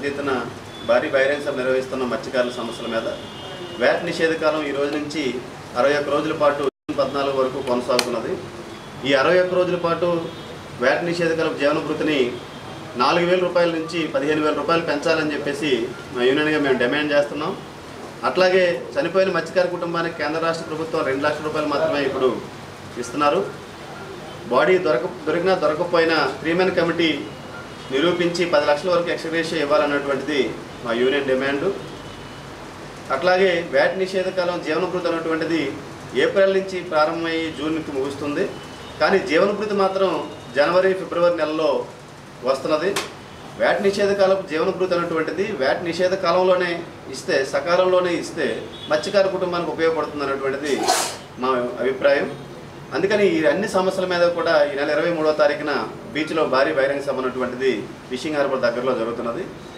పెద్ద ఎత్తున భారీ బహిరంగ సభ నిర్వహిస్తున్న మత్స్యకారుల సమస్యల మీద వ్యాట్ నిషేధ కాలం ఈ రోజు నుంచి అరవై ఒక్క రోజుల పాటు జూన్ పద్నాలుగు వరకు కొనసాగుతున్నది ఈ అరవై ఒక్క రోజుల పాటు వ్యాట్ నిషేధ కాలం జీవన భృతిని నాలుగు వేల రూపాయల నుంచి పదిహేను వేల రూపాయలు పెంచాలని చెప్పేసి మా యూనియన్గా మేము డిమాండ్ చేస్తున్నాం అట్లాగే చనిపోయిన మత్స్యకార కుటుంబానికి కేంద్ర రాష్ట్ర ప్రభుత్వం రెండు లక్షల రూపాయలు మాత్రమే ఇప్పుడు ఇస్తున్నారు బాడీ దొరక దొరికినా దొరకకపోయినా త్రీమెన్ కమిటీ నిరూపించి పది లక్షల వరకు ఎక్స్గ్రేషియా ఇవ్వాలన్నటువంటిది మా యూనియన్ డిమాండ్ అట్లాగే వ్యాట్ నిషేధ కాలం జీవనభృతి అన్నటువంటిది ఏప్రిల్ నుంచి ప్రారంభమయ్యి జూన్కి ముగుస్తుంది కానీ జీవనభృతి మాత్రం జనవరి ఫిబ్రవరి నెలలో వస్తున్నది వ్యాట్ నిషేధ కాలపు జీవనభృతి అన్నటువంటిది వ్యాట్ నిషేధ కాలంలోనే ఇస్తే సకాలంలోనే ఇస్తే మత్స్యకార కుటుంబానికి ఉపయోగపడుతుంది అన్నటువంటిది మా అభిప్రాయం అందుకని ఈ అన్ని సమస్యల మీద కూడా ఈ నెల ఇరవై మూడో తారీఖున బీచ్లో భారీ బహిరంగ సభ అన్నటువంటిది ఫిషింగ్ హార్బర్ దగ్గరలో జరుగుతున్నది